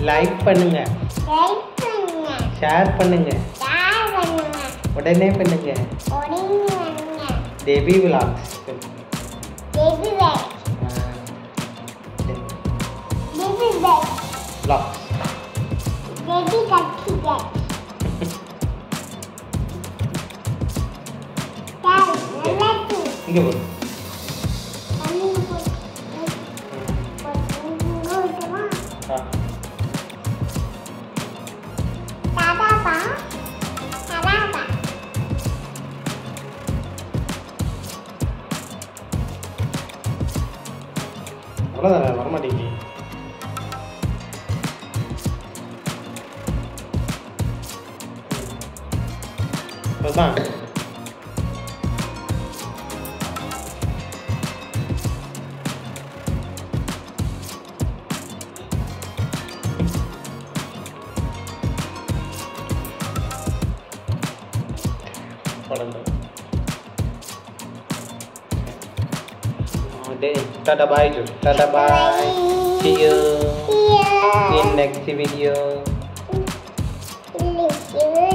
Like பண்ணுங்க like பண்ணுங்க share பண்ணுங்க ஷேர் பண்ணுங்க உடனே பண்ணுங்க உடனே பண்ணுங்க தேவி விலாக்ஸ் பேபி பேக் பேபி பேக் விலாக்ஸ் பேபி கட்டி பேக் சார் நல்லா இருக்கு இங்கே போடு தண்ணி போட்டு போட்டு விட்டுமா ஆ தாதாப்பா தாதாப்பா அவ்வளோதானே வரமாட்டேங்கி அதுதான் படம் Then, tada bye, Ju. tada bye. See you in next video. Bye.